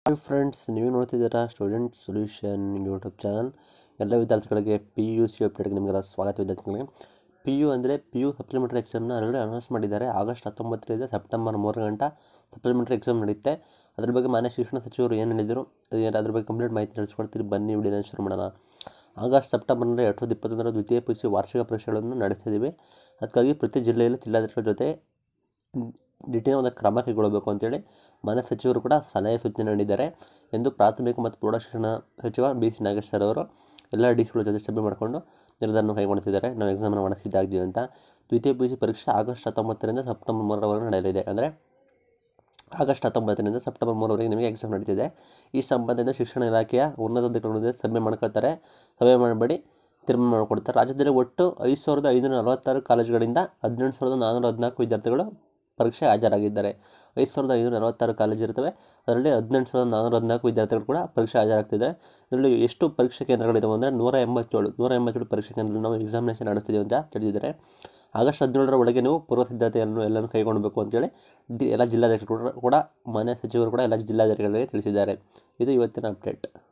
hi friends ನೀವು ನೋಡ್ತಿದ್ದೀರಾ student solution YouTube channel ಎಲ್ಲ ವಿದ್ಯಾರ್ಥಿಗಳಿಗೆ ಪಿ ಯು ಸಿ ಅಪ್ಡೇಟ್ಗೆ ನಿಮಗೆಲ್ಲ ಸ್ವಾಗತ ವಿದ್ಯಾರ್ಥಿಗಳಿಗೆ ಪಿ ಯು ಅಂದರೆ ಪಿ ಯು ಸಪ್ಲಿಮೆಂಟರಿ ಎಕ್ಸಾಮ್ನ ಆಲ್ರೆಡಿ ಅನೌನ್ಸ್ ಮಾಡಿದ್ದಾರೆ ಆಗಸ್ಟ್ ಹತ್ತೊಂಬತ್ತರಿಂದ ಸೆಪ್ಟೆಂಬರ್ ಮೂರು ಗಂಟ ಸಪ್ಲಿಮೆಂಟರಿ ಎಕ್ಸಾಮ್ ನಡೆಯುತ್ತೆ ಅದ್ರ ಬಗ್ಗೆ ಮಾನ್ಯ ಶಿಕ್ಷಣ ಸಚಿವರು ಏನು ಹೇಳಿದರು ಅದೇನು ಅದ್ರ ಬಗ್ಗೆ ಕಂಪ್ಲೀಟ್ ಮಾಹಿತಿ ತಿಳಿಸ್ಕೊಡ್ತೀರಿ ಬನ್ನಿ ವಿಡಿಯೋನ ಶುರು ಮಾಡೋಣ ಆಗಸ್ಟ್ ಸೆಪ್ಟೆಂಬರ್ನಲ್ಲಿ ಎರಡು ಸಾವಿರದ ಇಪ್ಪತ್ತೊಂದರ ದ್ವಿತೀಯ ಪಿ ಯು ಸಿ ವಾರ್ಷಿಕ ಪರೀಕ್ಷೆಗಳನ್ನು ನಡೆಸ್ತಿದ್ದೀವಿ ಅದಕ್ಕಾಗಿ ಪ್ರತಿ ಜಿಲ್ಲೆಯಲ್ಲಿ ಜಿಲ್ಲಾಧಿಕಾರಿಗಳ ಜೊತೆ ನಿಟ್ಟಿನ ಒಂದು ಕ್ರಮ ಕೈಗೊಳ್ಳಬೇಕು ಅಂತೇಳಿ ಮಾನ್ಯ ಸಚಿವರು ಕೂಡ ಸಲಹೆ ಸೂಚನೆ ನೀಡಿದ್ದಾರೆ ಎಂದು ಪ್ರಾಥಮಿಕ ಮತ್ತು ಪ್ರೌಢಶಿಕ್ಷಣ ಸಚಿವ ಬಿ ಸಿ ನಾಗೇಶ್ ಸರ್ ಅವರು ಎಲ್ಲ ಡಿ ಸಿಗಳ ಜೊತೆ ಸಭೆ ಮಾಡಿಕೊಂಡು ನಿರ್ಧಾರವನ್ನು ಕೈಗೊಳ್ಳುತ್ತಿದ್ದಾರೆ ನಾವು ಎಕ್ಸಾಮನ್ನು ಮಾಡಿಸಿದ್ದಾಗ್ತೀವಿ ಅಂತ ದ್ವಿತೀಯ ಪಿ ಯು ಸಿ ಪರೀಕ್ಷೆ ಆಗಸ್ಟ್ ಹತ್ತೊಂಬತ್ತರಿಂದ ಸೆಪ್ಟೆಂಬರ್ ಮೂರರವರೆಗೆ ನಡೆಯಲಿದೆ ಅಂದರೆ ಆಗಸ್ಟ್ ಹತ್ತೊಂಬತ್ತರಿಂದ ಸೆಪ್ಟೆಂಬರ್ ಮೂರವರೆಗೆ ನಿಮಗೆ ಎಕ್ಸಾಮ್ ನಡೀತಿದೆ ಈ ಸಂಬಂಧದಿಂದ ಶಿಕ್ಷಣ ಇಲಾಖೆಯ ಉನ್ನತಾಧಿಕಾರಿಗಳ ಜೊತೆ ಸಭೆ ಮಾಡ್ಕೊಳ್ತಾರೆ ಸಭೆ ಮಾಡಬೇಡಿ ತೀರ್ಮಾನ ಮಾಡಿಕೊಡ್ತಾರೆ ರಾಜ್ಯದಲ್ಲಿ ಒಟ್ಟು ಐದು ಸಾವಿರದ ಐನೂರ ನಲವತ್ತಾರು ಕಾಲೇಜುಗಳಿಂದ ಹದಿನೆಂಟು ಸಾವಿರದ ನಾನ್ನೂರ ಹದಿನಾಲ್ಕು ವಿದ್ಯಾರ್ಥಿಗಳು ಪರೀಕ್ಷೆ ಹಾಜರಾಗಿದ್ದಾರೆ ಐದು ಸಾವಿರದ ಐನೂರ ನಲವತ್ತಾರು ಕಾಲೇಜು ಇರ್ತವೆ ಅದರಲ್ಲಿ ಹದಿನೆಂಟು ಸಾವಿರದ ನಾನ್ನೂರ ಹದಿನಾಲ್ಕು ವಿದ್ಯಾರ್ಥಿಗಳು ಕೂಡ ಪರೀಕ್ಷೆ ಹಾಜರಾಗ್ತಿದ್ದಾರೆ ಇದರಲ್ಲಿ ಎಷ್ಟು ಪರೀಕ್ಷಾ ಕೇಂದ್ರಗಳಿದಾವೆ ಅಂದರೆ ನೂರ ಎಂಬತ್ತೇಳು ನೂರ ಎಂಬತ್ತೇಳು ಪರೀಕ್ಷಾ ಕೇಂದ್ರದಲ್ಲಿ ನಾವು ಎಕ್ಸಾಮಿನೇಷನ್ ನಡೆಸ್ತಿದ್ದೀವಿ ಅಂತ ತಿಳಿಸಿದ್ದಾರೆ ಆಗಸ್ಟ್ ಹದಿನೇಳರ ಒಳಗೆ ನೀವು ಪೂರ್ವ ಸಿದ್ಧತೆಯನ್ನು ಎಲ್ಲನೂ ಕೈಗೊಳ್ಳಬೇಕು ಅಂತೇಳಿ ಡಿ ಎಲ್ಲ ಜಿಲ್ಲಾಧಿಕಾರಿಗಳು ಕೂಡ ಮಾನ್ಯ ಸಚಿವರು ಕೂಡ ಎಲ್ಲ ಜಿಲ್ಲಾಧಿಕಾರಿಗಳಿಗೆ ತಿಳಿಸಿದ್ದಾರೆ ಇದು ಇವತ್ತಿನ ಅಪ್ಡೇಟ್